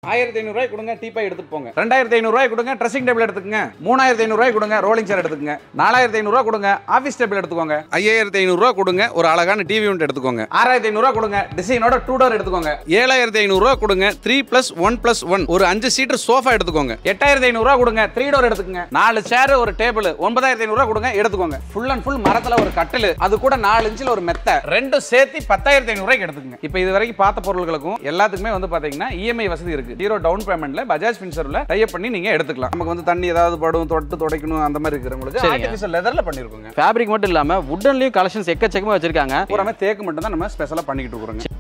ஆயிரத்தி ஐநூறுரூவாய் கொடுங்க டீப்பாய் எடுத்துட்டு போங்க ரெண்டாயிரத்தி ஐநூறுரூவாய் கொடுங்க ட்ரெஸ்ஸிங் டேபிள் எடுத்துக்கங்க மூணாயிரத்தி ஐநூறுரூவாய் கொடுங்க ரோலிங் சேர் எடுத்துக்கங்க நாலாயிரத்தி ஐநூறுரூவா கொடுங்க ஆஃபீஸ் டேபிள் எடுத்துக்கோங்க ஐயாயிரத்தி ஐநூறுரூவா கொடுங்க ஒரு அழகான டிவி ஒன்று எடுத்துக்கோங்க ஆறாயிரத்தி ஐநூறுரூவா கொடுங்க டிசைனோட டூ டோர் எடுத்துக்கோங்க ஏழாயிரத்தி ஐநூறுரூவா கொடுங்க three plus one plus one ஒரு அஞ்சு சீட்டர் சோஃபா எடுத்துக்கோங்க எட்டாயிரத்தி ஐநூறுரூவா கொடுங்க த்ரீ டோர் எடுத்துக்கங்க நாலு சேர் ஒரு டேபிள் ஒன்பதாயிரத்தி ஐநூறுரூவா கொடுங்க எடுத்துக்கோங்க ஃபுல் அண்ட் ஃபுல் மரத்தில் ஒரு கட்டில் அது கூட நாலு இன்ச்சில் ஒரு மெத்தை ரெண்டும் சேர்த்து பத்தாயிரத்தி ஐநூறுரூவாய்க்கு எடுத்துக்கங்க இப்போ இது வரைக்கும் பார்த்த பொருட்களுக்கும் எல்லாத்துக்குமே வந்து பார்த்தீங்கன்னா இஎம்ஐ வசதி இருக்கு ஜீரோ டவுன் பேமெண்ட்ல பஜாஜ் ஃபின்சர்ல டைப் பண்ணி நீங்க எடுத்துக்கலாம் நமக்கு வந்து தண்ணி ஏதாவது படும் தொட்டு துடைக்கணும் அந்த மாதிரி இருக்கிறவங்களுக்கு சரிங்க. ஆர்டிஃபிஷியல் லெதர்ல பண்ணிருக்கோங்க ஃபேப்ரிக் மட்டும் இல்லாம வுட்டன்லயும் கலெக்ஷன்ஸ் எக்கச்சக்கமா வச்சிருக்காங்க பூராமே தேக்கு மட்டும் தான் நம்ம ஸ்பெஷலா பண்ணிக்கிட்டு இருக்கிறோங்க